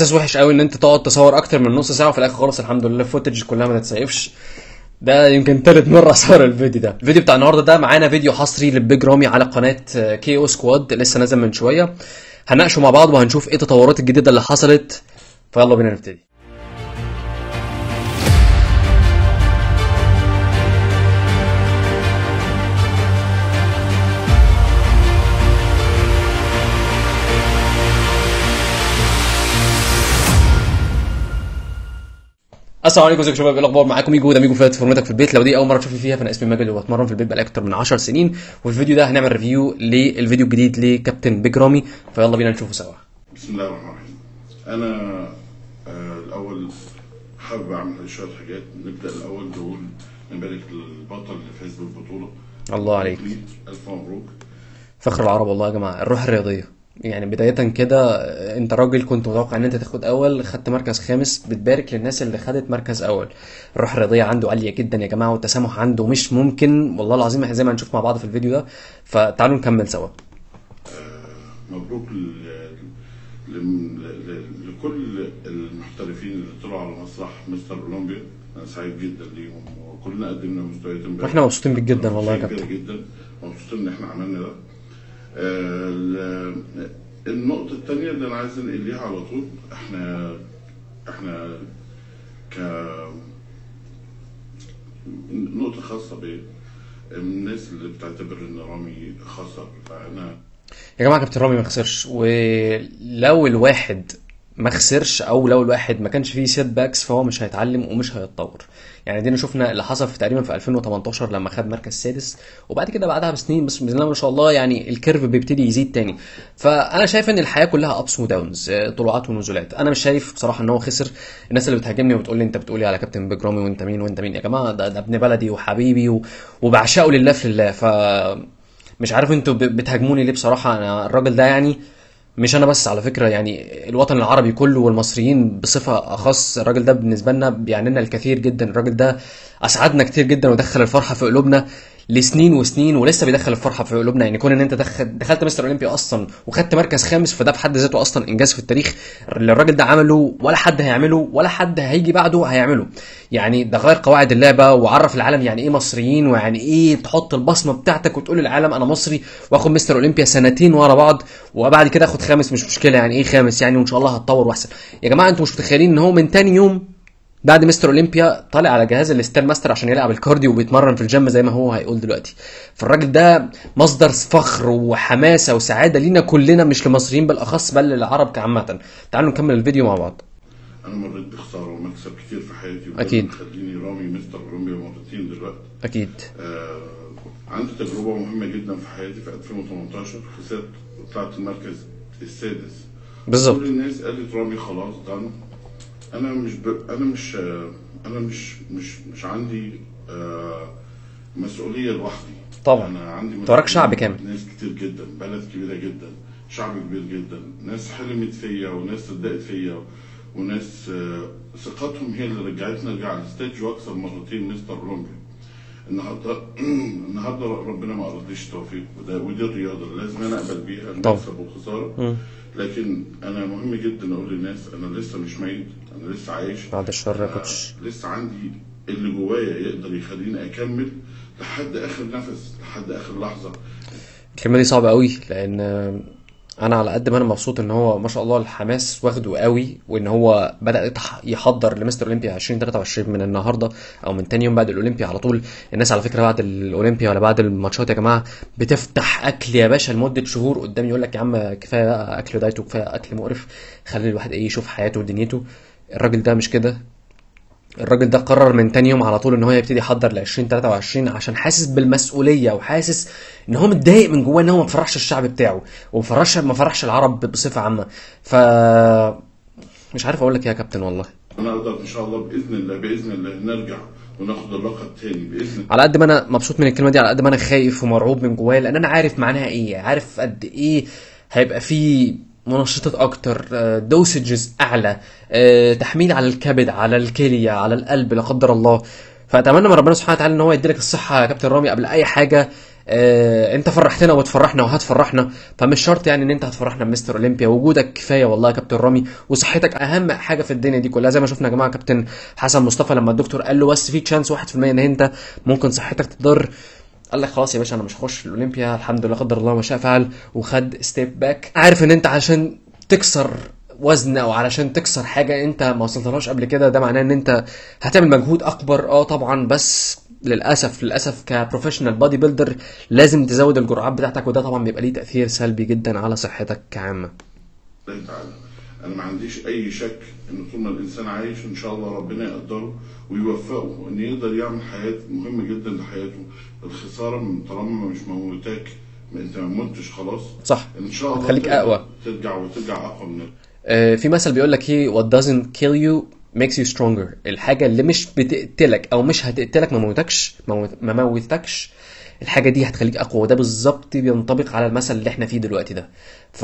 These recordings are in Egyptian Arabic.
احساس وحش قوي ان انت تقعد تصور اكتر من نص ساعه وفي الاخر خالص الحمد لله الفوتج كلها ما تتسيفش ده يمكن تالت مرة اصور الفيديو ده الفيديو بتاع النهارده ده معانا فيديو حصري للبيج رامي على قناة كي او سكواد لسه نازل من شوية هنناقشه مع بعض وهنشوف ايه التطورات الجديدة اللي حصلت فيلا بينا نبتدي السلام عليكم ازيكم يا شباب ايه الاخبار معاكم ميجو ده ميجو فات فورمتك في البيت لو دي اول مره تشوفني فيها فانا اسمي ماجد وبتمرن في البيت بقالي اكتر من 10 سنين وفي الفيديو ده هنعمل ريفيو للفيديو الجديد لكابتن بيج رامي فيلا بينا نشوفه سوا بسم الله الرحمن الرحيم انا آه الاول حابب اعمل شويه حاجات نبدا الاول نقول نبارك للبطل اللي فاز بالبطوله الله عليك الف مبروك فخر العرب والله يا جماعه الروح الرياضيه يعني بداية كده انت راجل كنت متوقع ان انت تاخد اول خدت مركز خامس بتبارك للناس اللي خدت مركز اول الروح الرياضية عنده عالية جدا يا جماعة والتسامح عنده مش ممكن والله العظيم احنا زي ما هنشوف مع بعض في الفيديو ده فتعالوا نكمل سوا مبروك ل- ل- ل- لكل المحترفين اللي طلعوا على مسرح مستر اولمبيا انا سعيد جدا ليهم وكلنا قدمنا مستويات امبارح واحنا مبسوطين بيك جدا والله يا شيء كابتن كبير جدا مبسوطين ان احنا عملنا ده آه، ال- النقطة التانية اللي أنا عايز أنقل ليها على طول إحنا إحنا ك نقطة خاصة بيا الناس اللي بتعتبر إن رامي خسر فأنا يا جماعه كابتن رامي ما خسرش ولو الواحد ما خسرش او لو الواحد ما كانش فيه سيت باكس فهو مش هيتعلم ومش هيتطور يعني دينا شفنا اللي حصل في تقريبا في 2018 لما خد مركز سادس وبعد كده بعدها بسنين بس بسم الله ما شاء الله يعني الكيرف بيبتدي يزيد تاني فانا شايف ان الحياه كلها ابس وداونز طلوعات ونزولات انا مش شايف بصراحه ان هو خسر الناس اللي بتهاجمني وبتقول لي انت بتقولي على كابتن بيج رامي وانت مين وانت مين يا جماعه ده, ده ابن بلدي وحبيبي و... وبعشقه لله في لله ف مش عارف انتوا ب- بتهاجموني ليه بصراحه انا الراجل ده يعني مش انا بس على فكره يعني الوطن العربي كله والمصريين بصفه اخص الراجل ده بالنسبه لنا بيعني لنا الكثير جدا الراجل ده اسعدنا كتير جدا ودخل الفرحه في قلوبنا لسنين وسنين ولسه بيدخل الفرحه في قلوبنا يعني كون ان انت دخل دخلت مستر اولمبيا اصلا وخدت مركز خامس فده في حد ذاته اصلا انجاز في التاريخ اللي الراجل ده عمله ولا حد هيعمله ولا حد هيجي بعده هيعمله يعني ده غير قواعد اللعبه وعرف العالم يعني ايه مصريين ويعني ايه تحط البصمه بتاعتك وتقول للعالم انا مصري واخد مستر اولمبيا سنتين ورا بعض وبعد كده اخد خامس مش مشكله يعني ايه خامس يعني وان شاء الله هتطور واحسن يا جماعه انتوا مش متخيلين ان هو من تاني يوم بعد مستر اولمبيا طالع على جهاز الستير ماستر عشان يلعب الكارديو وبيتمرن في الجيم زي ما هو هيقول دلوقتي فالراجل ده مصدر فخر وحماسه وسعاده لينا كلنا مش للمصريين بالاخص بل للعرب كعامه تعالوا نكمل الفيديو مع بعض أنا مريت بخسارة ومكسب كتير في حياتي وده أكيد. اللي مخليني رامي مستر أولمبيا مرتين دلوقتي اكيد آه عندي تجربة مهمة جدا في حياتي في 2018 خسرت وطلعت المركز السادس بالظبط كل الناس قالت رامي خلاص دان انا مش ب... انا مش آه، انا مش مش مش عندي آه مسؤوليه لوحدي طبعا. انا عندي أنت وراك مسؤولية شعب كامل. ناس كتير جدا بلد كبيره جدا شعب كبير جدا ناس حلمت فيا وناس صدقت فيا وناس آه، ثقتهم هي اللي رجعتني ارجع على الستيج واكسب مرتين مستر اولمبيا النهارده النهارده ربنا ما ارادليش توفيق وده ودي الرياضه اللي لازم انا اقبل بيها طبعا. المكسب والخساره لكن انا مهم جدا اقول للناس انا لسه مش ميت انا لسه عايش بعد الشر يا آه، كوتش لسه عندي اللي جوايا يقدر يخليني اكمل لحد اخر نفس لحد اخر لحظه الكلمه دي صعبه قوي لان انا على قد ما انا مبسوط ان هو ما شاء الله الحماس واخده قوي وان هو بدا يتح- يحضر لمستر اولمبيا 2023 من النهارده او من تاني يوم بعد الاولمبيا على طول الناس على فكره بعد الاولمبيا ولا بعد الماتشات يا جماعه بتفتح اكل يا باشا لمده شهور قدام يقول لك يا عم كفايه بقى اكل دايت وكفايه اكل مقرف خلي الواحد ايه يشوف حياته ودنيته الراجل ده مش كده الراجل ده قرر من تاني يوم على طول ان هو يبتدي يحضر ل 2023 عشان حاسس بالمسؤوليه وحاسس ان هو متضايق من جواه ان هو ما فرحش الشعب بتاعه وما فرحش ما فرحش العرب بصفه عامه ف مش عارف اقول لك إيه يا كابتن والله انا اقدر ان شاء الله باذن الله باذن الله نرجع وناخد اللقب تاني باذن الله على قد ما انا مبسوط من الكلمه دي على قد ما انا خايف ومرعوب من جوايا لان انا عارف معناها ايه عارف قد ايه هيبقى في منشطات اكتر دوسجز اعلى آه، تحميل على الكبد على الكليه على القلب لا قدر الله فاتمنى من ربنا سبحانه وتعالى ان هو يديلك الصحه يا كابتن رامي قبل اي حاجه آه انت فرحتنا وبتفرحنا وهتفرحنا فمش شرط يعني ان انت هتفرحنا بمستر اولمبيا وجودك كفايه والله يا كابتن رامي وصحتك اهم حاجه في الدنيا دي كلها زي ما شفنا يا جماعه كابتن حسن مصطفى لما الدكتور قال له بس في تشانس 1% ان انت ممكن صحتك تضر قال لك خلاص يا باشا انا مش هخش الاولمبيا الحمد لله قدر الله ما شاء فعل وخد ستيب باك عارف ان انت عشان تكسر وزن او علشان تكسر حاجه انت ما وصلتلهاش قبل كده ده معناه ان انت هتعمل مجهود اكبر اه طبعا بس للاسف للاسف كبروفيشنال بادي بيلدر لازم تزود الجرعات بتاعتك وده طبعا بيبقى ليه تاثير سلبي جدا على صحتك كعامه الله تعالى انا ما عنديش اي شك ان طول ما الانسان عايش ان شاء الله ربنا يقدره ويوفقه ان يقدر يعمل حياه مهمه جدا لحياته الخساره من طالما مش موتاك ما انت ما متش خلاص صح ان شاء الله هتخليك ترجع- أقوى. ترجع وترجع اقوى من آه، في مثل بيقول لك ايه what doesn't kill you makes you stronger الحاجه اللي مش بتقتلك او مش هتقتلك ما موتكش ما موت- ما موتكش الحاجه دي هتخليك اقوى وده بالظبط بينطبق على المثل اللي احنا فيه دلوقتي ده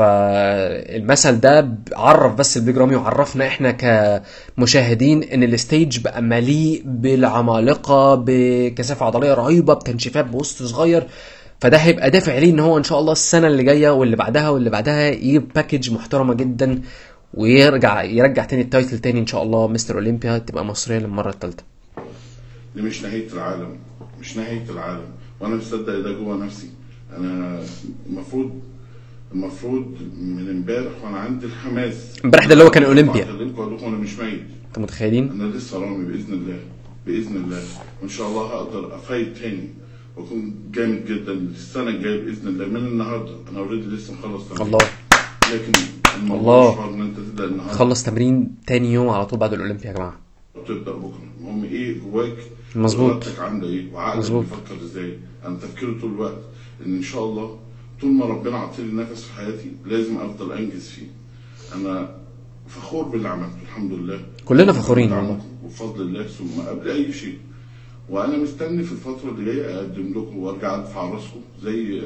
فالمثل ده عرف بس البيج رامي وعرفنا احنا كمشاهدين ان الستيج بقى مليء بالعمالقه بكثافه عضليه رهيبه بتنشيفات بوسط صغير فده هيبقى دافع ليه ان هو ان شاء الله السنه اللي جايه واللي بعدها واللي بعدها يجيب باكج محترمه جدا ويرجع يرجع تاني التايتل تاني ان شاء الله مستر اولمبيا تبقى مصريه للمره الثالثه دي مش نهايه العالم مش نهايه العالم وانا مصدق ده جوه نفسي انا المفروض المفروض من امبارح وانا عندي الحماس امبارح ده اللي هو كان أولمبيا. اكلمكم اقول لكم انا مش ميت انتوا متخيلين انا لسه رامي باذن الله باذن الله وان شاء الله هقدر افايت تاني واكون جامد جدا السنه الجايه باذن الله من النهارده انا اوريدي لسه مخلص تمرين. الله لكن الموضوع الله. مش فرض ان انت تبدا النهارده خلص تمرين تاني يوم على طول بعد الاولمبيا يا جماعه وتبدا بكره المهم ايه جواك مظبوط. ارادتك عامله ايه وعقلك مظبوط. بيفكر ازاي انا تفكيري طول الوقت ان ان شاء الله طول ما ربنا عطيني نفس في حياتي لازم افضل انجز فيه انا فخور باللي عملته الحمد لله كلنا فخورين بدعمكم والله. وبفضل الله ثم قبل اي شيء وانا مستني في الفتره اللي جايه اقدم لكم وارجع ادفع راسكم زي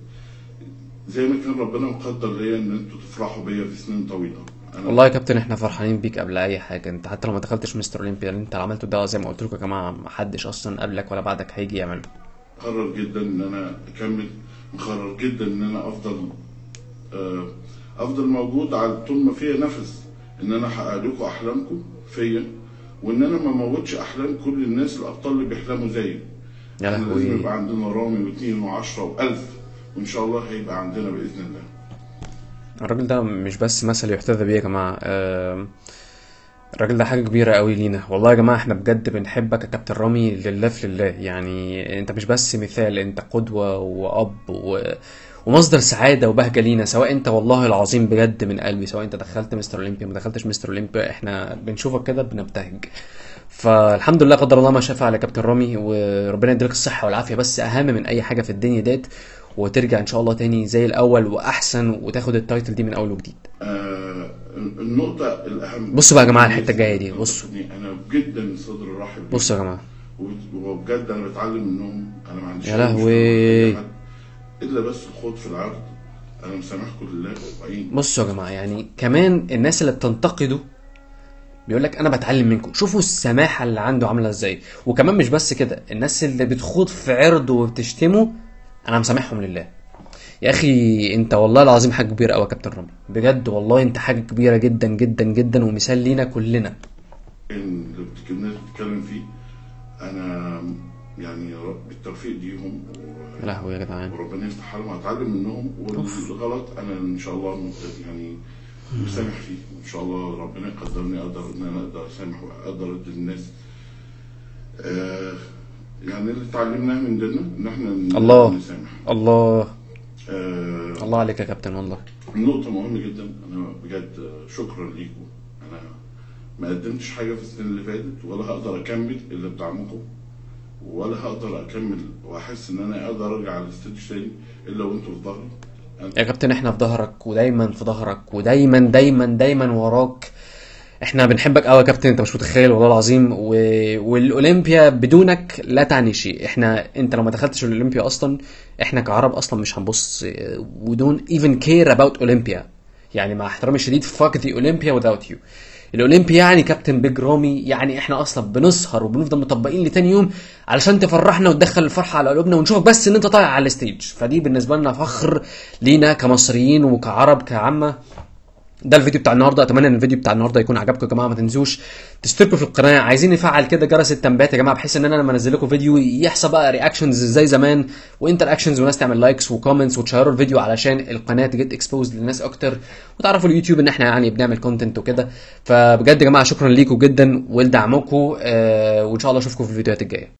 زي ما كان ربنا مقدر ليا ان انتوا تفرحوا بيا في سنين طويله انا والله يا كابتن احنا فرحانين بيك قبل اي حاجه انت حتى لو ما دخلتش مستر اولمبيا اللي انت عملته ده زي ما قلت لكم يا جماعه ما حدش اصلا قبلك ولا بعدك هيجي يعمله مقرر جدا ان انا اكمل مقرر جدا ان انا افضل آه، افضل موجود على طول ما فيا نفس ان انا احقق لكم احلامكم فيا وان انا ما اموتش احلام كل الناس الابطال اللي بيحلموا زيي يا احنا لازم لهوي يبقى عندنا رامي واثنين وعشرة والف وان شاء الله هيبقى عندنا باذن الله الراجل ده مش بس مثل يحتذى بيه يا جماعه آم، الراجل ده حاجه كبيره قوي لينا والله يا جماعه احنا بجد بنحبك يا كابتن رامي لله في لله يعني انت مش بس مثال انت قدوه واب و... ومصدر سعاده وبهجه لينا سواء انت والله العظيم بجد من قلبي سواء انت دخلت مستر اولمبيا ما دخلتش مستر اولمبيا احنا بنشوفك كده بنبتهج فالحمد لله قدر الله ما شاء فعل يا كابتن رامي وربنا يديلك الصحه والعافيه بس اهم من اي حاجه في الدنيا ديت وترجع ان شاء الله تاني زي الاول واحسن وتاخد التايتل دي من اول وجديد آه النقطة الأهم بصوا بقى يا جماعة الحتة الجاية دي، بصوا. أنا جدا صدر رحب بيهم. بصوا يا جماعه وبجد انا بتعلم منهم انا ما عنديش يا أي لهوي. مشكلة مع أي حد. الا بس الخوض في العرض انا مسامحكم لله وعين بصوا يا جماعه يعني كمان الناس اللي بتنتقده بيقول لك انا بتعلم منكم شوفوا السماحه اللي عنده عامله ازاي وكمان مش بس كده الناس اللي بتخوض في عرضه وبتشتمه انا مسامحهم لله يا اخي انت والله العظيم حاجه كبيره قوي يا كابتن رامي بجد والله انت حاجه كبيره جدا جدا جدا ومثال لينا كلنا اللي بتك- الناس بتتكلم فيه انا يعني يا رب بالتوفيق ليهم و- يا لهوي يا جدعان وربنا يفتح عليهم هتعلم منهم والغلط انا ان شاء الله مت- يعني مسامح فيه ان شاء الله ربنا يقدرني اقدر ان انا اقدر اسامح واقدر ادي للناس آه يعني اللي اتعلمناه من ديننا ان احنا ن- الله. نسامح الله آه الله عليك يا كابتن والله النقطة مهمة جدا أنا بجد شكرا ليكم أنا ما قدمتش حاجة في السنة اللي فاتت ولا هقدر أكمل إلا بدعمكم ولا هقدر أكمل وأحس إن أنا أقدر أرجع على الستيج تاني إلا وأنتوا في ظهري يا كابتن احنا في ظهرك ودايما في ظهرك ودايما دايما دايما وراك احنا بنحبك قوي يا كابتن انت مش متخيل والله العظيم و... والاولمبيا بدونك لا تعني شيء احنا انت لو ما دخلتش الاولمبيا اصلا احنا كعرب اصلا مش هنبص ودون even care about اولمبيا يعني مع احترامي الشديد fuck the Olympia without you الاولمبي يعني كابتن بيج رامي يعني احنا اصلا بنسهر وبنفضل مطبقين لتاني يوم علشان تفرحنا وتدخل الفرحه على قلوبنا ونشوفك بس ان انت طالع على الستيج فدي بالنسبه لنا فخر لينا كمصريين وكعرب كعامه ده الفيديو بتاع النهارده اتمنى ان الفيديو بتاع النهارده يكون عجبكم يا جماعه ما تنسوش تشتركوا في القناه عايزين نفعل كده جرس التنبيهات يا جماعه بحيث ان انا لما انزل لكم فيديو يحصل بقى رياكشنز زي زمان وانتر اكشنز وناس تعمل لايكس وكومنتس وتشيروا الفيديو علشان القناه تجيت اكسبوزد للناس اكتر وتعرفوا اليوتيوب ان احنا يعني بنعمل كونتنت وكده فبجد يا جماعه شكرا ليكم جدا ولدعمكم آه وان شاء الله اشوفكم في الفيديوهات الجايه